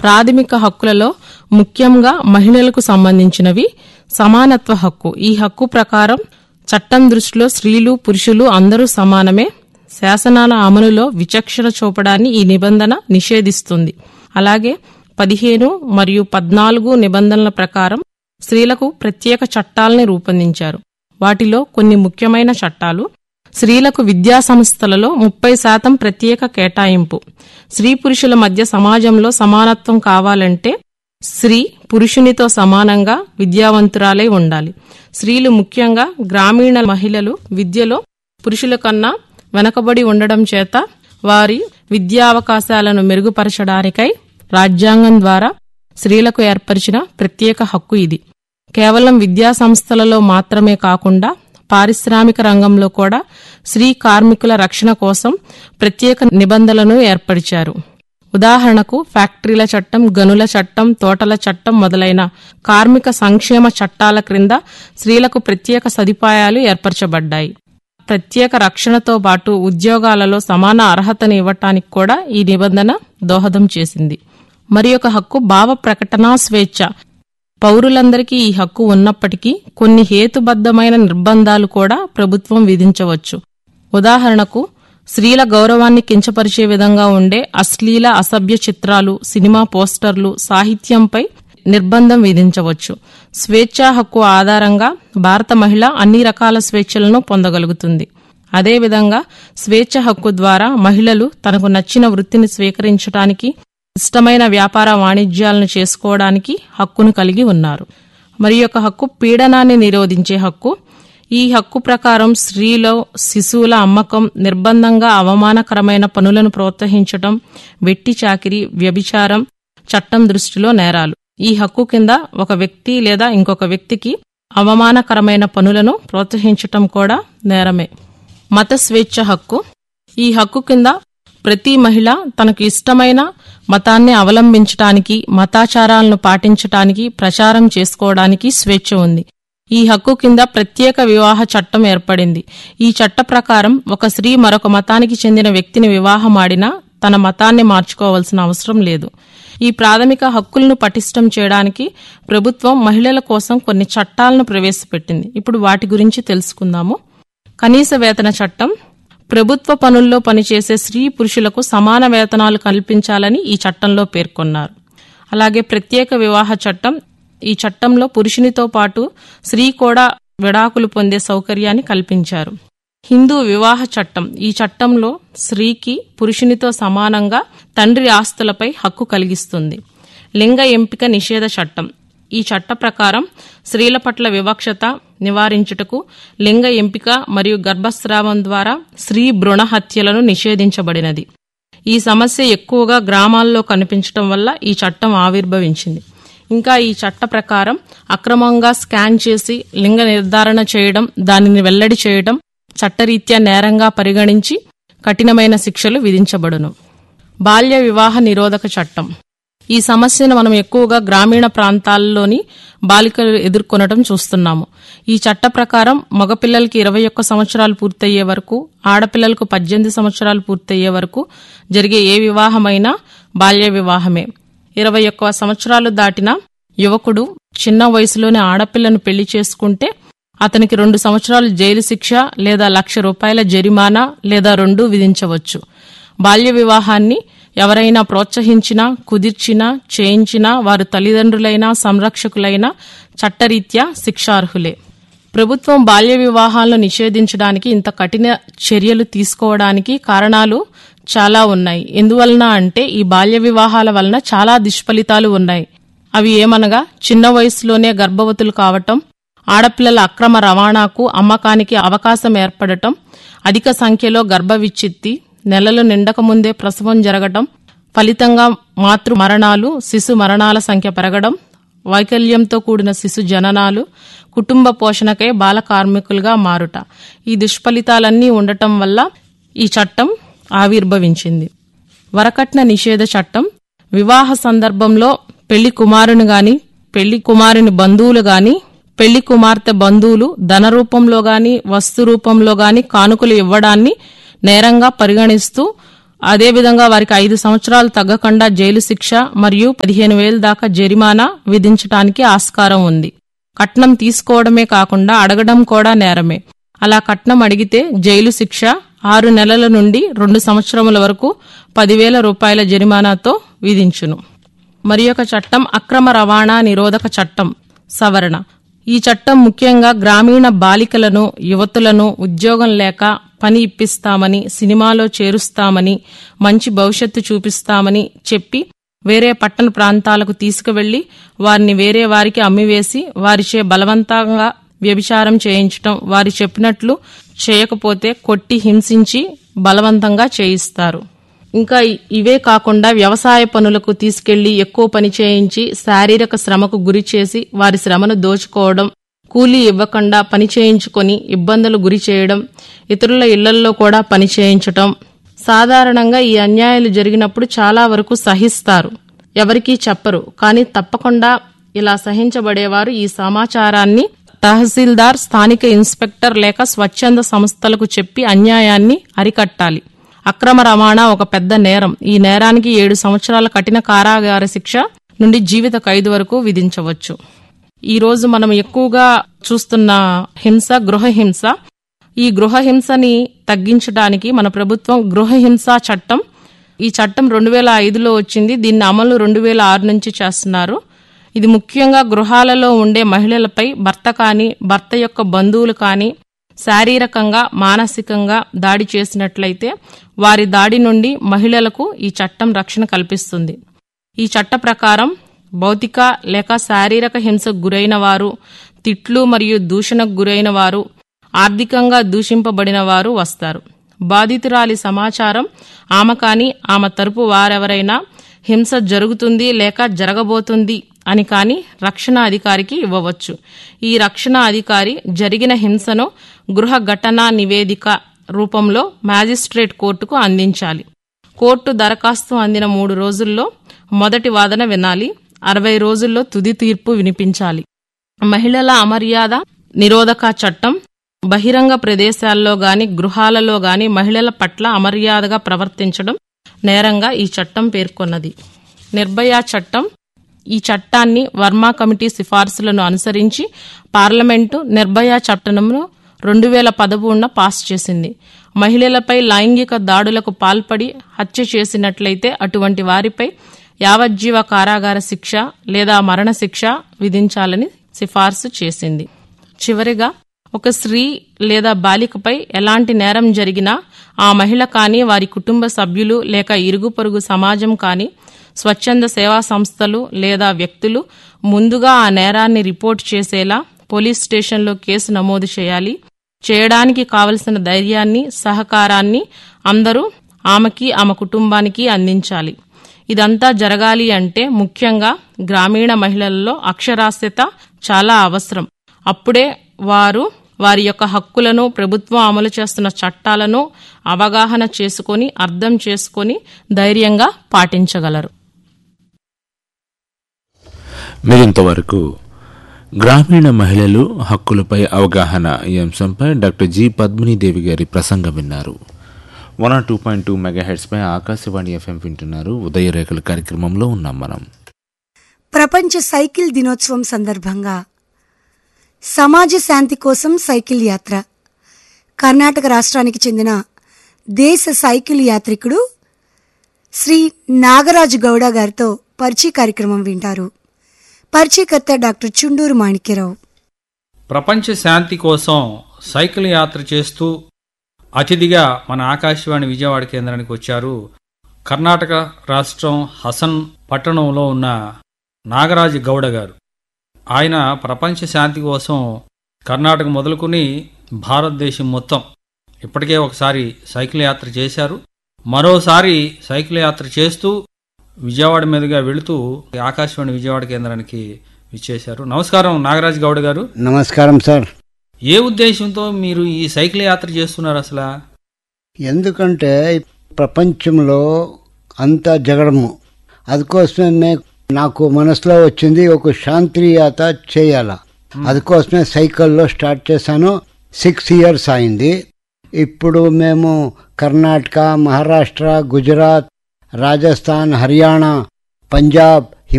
ప్రాథమిక హక్కులలో ముఖ్యంగా మహిళలకు సంబంధించినవి సమానత్వ హక్కు ఈ హక్కు ప్రకారం చట్టం దృష్టిలో స్త్రీలు పురుషులు అందరూ సమానమే శాసనాల అమలులో విచక్షణ చూపడాన్ని ఈ నిబంధన నిషేధిస్తుంది అలాగే పదిహేను మరియు పద్నాలుగు నిబంధనల ప్రకారం స్త్రీలకు ప్రత్యేక చట్టాలని రూపొందించారు వాటిలో కొన్ని ముఖ్యమైన చట్టాలు స్త్రీలకు విద్యా సంస్థలలో ముప్పై శాతం ప్రత్యేక కేటాయింపు స్త్రీ పురుషుల మధ్య సమాజంలో సమానత్వం కావాలంటే స్త్రీ పురుషునితో సమానంగా విద్యావంతురాలై ఉండాలి స్త్రీలు ముఖ్యంగా గ్రామీణ మహిళలు విద్యలో పురుషుల కన్నా వెనకబడి ఉండడం చేత వారి విద్యావకాశాలను మెరుగుపరచడానికై రాజ్యాంగం ద్వారా స్త్రీలకు ఏర్పరిచిన ప్రత్యేక హక్కు ఇది కేవలం విద్యా సంస్థలలో మాత్రమే కాకుండా పారిశ్రామిక రంగంలో కూడా స్త్రీ కార్మికుల రక్షణ కోసం ప్రత్యేక నిబంధనలను ఏర్పరిచారు ఉదాహరణకు ఫ్యాక్టరీల చట్టం గనుల చట్టం తోటల చట్టం మొదలైన కార్మిక సంక్షేమ చట్టాల క్రింద స్త్రీలకు ప్రత్యేక సదుపాయాలు ఏర్పరచబడ్డాయి ప్రత్యేక రక్షణతో పాటు ఉద్యోగాలలో సమాన అర్హతను ఇవ్వటానికి కూడా ఈ నిబంధన దోహదం చేసింది మరి ఒక హక్కు భావ ప్రకటనా స్వేచ్ఛ పౌరులందరికీ ఈ హక్కు ఉన్నప్పటికీ కొన్ని హేతుబద్ధమైన నిర్బంధాలు కూడా ప్రభుత్వం విధించవచ్చు ఉదాహరణకు స్త్రీల గౌరవాన్ని కించపరిచే విధంగా ఉండే అశ్లీల అసభ్య చిత్రాలు సినిమా పోస్టర్లు సాహిత్యంపై నిర్బంధం విధించవచ్చు స్వేచ్ఛా హక్కు ఆధారంగా భారత మహిళ అన్ని రకాల స్వేచ్ఛలను పొందగలుగుతుంది అదేవిధంగా స్వేచ్ఛ హక్కు ద్వారా మహిళలు తనకు నచ్చిన వృత్తిని స్వీకరించడానికి ఇష్టమైన వ్యాపార వాణిజ్యాలను చేసుకోవడానికి హక్కును కలిగి ఉన్నారు మరి యొక్క హక్కు పీడనాన్ని నిరోధించే హక్కు ఈ హక్కు ప్రకారం స్త్రీలో శిశువుల అమ్మకం నిర్బంధంగా అవమానకరమైన పనులను ప్రోత్సహించటం వెట్టి చాకిరి వ్యభిచారం చట్టం దృష్టిలో నేరాలు ఈ హక్కు కింద ఒక వ్యక్తి లేదా ఇంకొక వ్యక్తికి అవమానకరమైన పనులను ప్రోత్సహించటం కూడా నేరమే మత స్వేచ్ఛ హక్కు ఈ హక్కు కింద ప్రతి మహిళ తనకు ఇష్టమైన మతాన్ని అవలంబించటానికి మతాచారాలను పాటించటానికి ప్రచారం చేసుకోవడానికి స్వేచ్ఛ ఉంది ఈ హక్కు కింద ప్రత్యేక వివాహ చట్టం ఏర్పడింది ఈ చట్ట ప్రకారం ఒక స్త్రీ మరొక మతానికి చెందిన వ్యక్తిని వివాహమాడినా తన మతాన్ని మార్చుకోవాల్సిన అవసరం లేదు ఈ ప్రాథమిక హక్కులను పటిష్టం చేయడానికి ప్రభుత్వం మహిళల కోసం కొన్ని చట్టాలను ప్రవేశపెట్టింది ఇప్పుడు వాటి గురించి తెలుసుకుందాము కనీస వేతన చట్టం ప్రభుత్వ పనుల్లో పనిచేసే స్త్రీ పురుషులకు సమాన వేతనాలు కల్పించాలని ఈ చట్టంలో పేర్కొన్నారు అలాగే ప్రత్యేక వివాహ చట్టం ఈ చట్టంలో పురుషునితో పాటు స్త్రీ కూడా విడాకులు పొందే సౌకర్యాన్ని కల్పించారు హిందూ వివాహ చట్టం ఈ చట్టంలో స్త్రీకి పురుషునితో సమానంగా తండ్రి ఆస్తులపై హక్కు కలిగిస్తుంది లింగ ఎంపిక నిషేధ చట్టం ఈ చట్ట ప్రకారం స్త్రీల పట్ల వివక్షత నివారించుటకు లింగ ఎంపిక మరియు గర్భస్రావం ద్వారా స్త్రీ భ్రూణ హత్యలను నిషేధించబడినది ఈ సమస్య ఎక్కువగా గ్రామాల్లో కనిపించటం వల్ల ఈ చట్టం ఆవిర్భవించింది ఇంకా ఈ చట్ట ప్రకారం అక్రమంగా స్కాన్ చేసి లింగ నిర్ధారణ చేయడం దానిని వెల్లడి చేయడం చట్టరీత్యా నేరంగా పరిగణించి కఠినమైన శిక్షలు విధించబడును బాల్య వివాహ నిరోధక చట్టం ఈ సమస్యను మనం ఎక్కువగా గ్రామీణ ప్రాంతాల్లోని బాలికలు ఎదుర్కొనడం చూస్తున్నాము ఈ చట్ట ప్రకారం మగపిల్లలకి ఇరవై ఒక్క సంవత్సరాలు పూర్తయ్యే వరకు ఆడపిల్లలకు పద్దెనిమిది సంవత్సరాలు పూర్తయ్యే వరకు జరిగే ఏ వివాహమైనా బాల్య వివాహమే ఇరవై ఒక్క సంవత్సరాలు దాటిన యువకుడు చిన్న వయసులోనే ఆడపిల్లను పెళ్లి చేసుకుంటే అతనికి రెండు సంవత్సరాలు జైలు శిక్ష లేదా లక్ష రూపాయల జరిమానా లేదా రెండూ విధించవచ్చు బాల్య వివాహాన్ని ఎవరైనా ప్రోత్సహించినా కుదిర్చినా చేయించినా వారు తల్లిదండ్రులైనా సంరక్షకులైనా చట్టరీత్యా శిక్షార్హులే ప్రభుత్వం బాల్య వివాహాలను నిషేధించడానికి ఇంత కఠిన చర్యలు తీసుకోవడానికి కారణాలు చాలా ఉన్నాయి ఎందువలన అంటే ఈ బాల్య వివాహాల వలన చాలా దుష్ఫలితాలు ఉన్నాయి అవి ఏమనగా చిన్న వయసులోనే గర్భవతులు కావటం ఆడపిల్లల అక్రమ రవాణాకు అమ్మకానికి అవకాశం ఏర్పడటం అధిక సంఖ్యలో గర్భ విచ్ఛిత్తి నెలలు నిండకముందే ప్రసవం జరగటం ఫలితంగా మాతృ మరణాలు శిశు మరణాల సంఖ్య పెరగడం వైకల్యంతో కూడిన శిశు జననాలు కుటుంబ పోషణకై బాల కార్మికులుగా మారుట ఈ దుష్ఫలితాలన్నీ ఉండటం వల్ల ఈ చట్టం ఆవిర్భవించింది వరకట్న నిషేధ చట్టం వివాహ సందర్భంలో పెళ్లి కుమారుని గాని పెళ్లి కుమారుని బంధువులు గాని పెళ్లి కుమార్తె బంధువులు ధన రూపంలో గాని వస్తు రూపంలో గాని కానుకలు ఇవ్వడాన్ని నేరంగా పరిగణిస్తూ అదేవిధంగా వారికి ఐదు సంవత్సరాలు తగ్గకుండా జైలు శిక్ష మరియు పదిహేను వేలు దాకా జరిమానా విధించటానికి ఆస్కారం ఉంది కట్నం తీసుకోవడమే కాకుండా అడగడం కూడా నేరమే అలా కట్నం అడిగితే జైలు శిక్ష ఆరు నెలల నుండి రెండు సంవత్సరముల వరకు పదివేల రూపాయల జరిమానాతో విధించును మరి ఒక చట్టం అక్రమ రవాణా నిరోధక చట్టం సవరణ ఈ చట్టం ముఖ్యంగా గ్రామీణ బాలికలను యువతులను ఉద్యోగం లేక పని ఇప్పిస్తామని సినిమాలో చేరుస్తామని మంచి భవిష్యత్తు చూపిస్తామని చెప్పి వేరే పట్టణ ప్రాంతాలకు తీసుకువెళ్లి వారిని వేరే వారికి అమ్మివేసి వారిచే బలవంతంగా వ్యభిచారం చేయించటం వారి చెప్పినట్లు చేయకపోతే కొట్టి హింసించి బలవంతంగా చేయిస్తారు ఇంకా ఇ- ఇవే కాకుండా వ్యవసాయ పనులకు తీసుకెళ్లి ఎక్కువ పని చేయించి శారీరక శ్రమకు గురి చేసి వారి శ్రమను దోచుకోవడం కూలీ ఇవ్వకుండా పని చేయించుకొని ఇబ్బందులు గురి చేయడం ఇతరుల ఇళ్లల్లో కూడా పని చేయించటం సాధారణంగా ఈ అన్యాయాలు జరిగినప్పుడు చాలా వరకు సహిస్తారు ఎవరికీ చెప్పరు కానీ తప్పకుండా ఇలా సహించబడేవారు ఈ సమాచారాన్ని తహసీల్దార్ స్థానిక ఇన్స్పెక్టర్ లేక స్వచ్ఛంద సంస్థలకు చెప్పి అన్యాయాన్ని అరికట్టాలి అక్రమ రవాణా ఒక పెద్ద నేరం ఈ నేరానికి ఏడు సంవత్సరాల కఠిన కారాగార శిక్ష నుండి జీవిత ఖైదు వరకు విధించవచ్చు ఈ రోజు మనం ఎక్కువగా చూస్తున్న హింస గృహ హింస ఈ గృహ హింసని తగ్గించడానికి మన ప్రభుత్వం గృహ హింస చట్టం ఈ చట్టం రెండు వేల ఐదులో వచ్చింది దీన్ని అమలు రెండు వేల ఆరు నుంచి చేస్తున్నారు ఇది ముఖ్యంగా గృహాలలో ఉండే మహిళలపై భర్త కానీ భర్త యొక్క బంధువులు కానీ శారీరకంగా మానసికంగా దాడి చేసినట్లయితే వారి దాడి నుండి మహిళలకు ఈ చట్టం రక్షణ కల్పిస్తుంది ఈ చట్ట ప్రకారం భౌతిక లేక శారీరక హింసకు గురైన వారు తిట్లు మరియు దూషణకు గురైన వారు ఆర్థికంగా దూషింపబడిన వారు వస్తారు బాధితురాలి సమాచారం ఆమె కాని ఆమె తరపు వారెవరైనా హింస జరుగుతుంది లేక జరగబోతుంది అని కాని రక్షణ అధికారికి ఇవ్వవచ్చు ఈ రక్షణ అధికారి జరిగిన హింసను గృహ ఘటనా నివేదిక రూపంలో మ్యాజిస్ట్రేట్ కోర్టుకు అందించాలి కోర్టు దరఖాస్తు అందిన మూడు రోజుల్లో మొదటి వాదన వినాలి అరవై రోజుల్లో తుది తీర్పు వినిపించాలి మహిళల అమర్యాద నిరోధక చట్టం బహిరంగ ప్రదేశాల్లో గాని గృహాలలో గాని మహిళల పట్ల అమర్యాదగా ప్రవర్తించడం నేరంగా ఈ చట్టం పేర్కొన్నది నిర్భయ చట్టం ఈ చట్టాన్ని వర్మా కమిటీ సిఫార్సులను అనుసరించి పార్లమెంటు నిర్భయ చట్టంను రెండు వేల పదమూడున పాస్ చేసింది మహిళలపై లైంగిక దాడులకు పాల్పడి హత్య చేసినట్లయితే అటువంటి వారిపై యావజ్జీవ కారాగార శిక్ష లేదా మరణ శిక్ష విధించాలని సిఫార్సు చేసింది చివరిగా ఒక స్త్రీ లేదా బాలికపై ఎలాంటి నేరం జరిగినా ఆ మహిళ కానీ వారి కుటుంబ సభ్యులు లేక ఇరుగు పొరుగు సమాజం కానీ స్వచ్ఛంద సేవా సంస్థలు లేదా వ్యక్తులు ముందుగా ఆ నేరాన్ని రిపోర్ట్ చేసేలా పోలీస్ స్టేషన్లో కేసు నమోదు చేయాలి చేయడానికి కావలసిన ధైర్యాన్ని సహకారాన్ని అందరూ ఆమెకి ఆమె కుటుంబానికి అందించాలి ఇదంతా జరగాలి అంటే ముఖ్యంగా గ్రామీణ మహిళల్లో అక్షరాస్యత చాలా అవసరం అప్పుడే వారు వారి యొక్క హక్కులను ప్రభుత్వం అమలు చేస్తున్న చట్టాలను అవగాహన చేసుకొని అర్థం చేసుకొని ధైర్యంగా పాటించగలరు మీరింతవరకు గ్రామీణ మహిళలు హక్కులపై అవగాహన ఈ అంశంపై డాక్టర్ జి పద్మినీదేవి గారి ప్రసంగం విన్నారు one R two point two mega పై ఆకాశవాణి ఎఫ్ఎం వింటున్నారు ఉదయ రేఖల కార్యక్రమంలో ఉన్నాం మనం ప్రపంచ సైకిల్ దినోత్సవం సందర్భంగా సమాజ శాంతి కోసం సైకిల్ యాత్ర కర్ణాటక రాష్ట్రానికి చెందిన దేశ సైకిల్ యాత్రికుడు శ్రీ నాగరాజు గౌడ గారితో పరిచయ కార్యక్రమం వింటారు పరిచయకర్త డాక్టర్ చుండూరు మాణిక్యరావు ప్రపంచ శాంతి కోసం సైకిల్ యాత్ర చేస్తూ అతిథిగా మన ఆకాశవాణి విజయవాడ కేంద్రానికి వచ్చారు కర్ణాటక రాష్ట్రం హసన్ పట్టణంలో ఉన్న నాగరాజు గౌడ గారు ఆయన ప్రపంచ శాంతి కోసం కర్ణాటక మొదలుకుని భారతదేశం మొత్తం ఇప్పటికే ఒకసారి సైకిల్ యాత్ర చేశారు మరోసారి సైకిల్ యాత్ర చేస్తూ విజయవాడ మీదుగా వెళుతూ ఆకాశవాణి విజయవాడ కేంద్రానికి ఇచ్చేశారు నమస్కారం నాగరాజ్ గౌడ్ గారు నమస్కారం సార్ ఏ ఉద్దేశంతో మీరు ఈ సైకిల్ యాత్ర చేస్తున్నారు అసలు ఎందుకంటే ప్రపంచంలో అంతా జగడము అందుకోసమే నాకు మనసులో వచ్చింది ఒక శాంతి యాత్ర చేయాల అందుకోసమే సైకిల్లో స్టార్ట్ చేశాను సిక్స్ ఇయర్స్ అయింది ఇప్పుడు మేము కర్ణాటక మహారాష్ట్ర గుజరాత్ రాజస్థాన్ హర్యానా పంజాబ్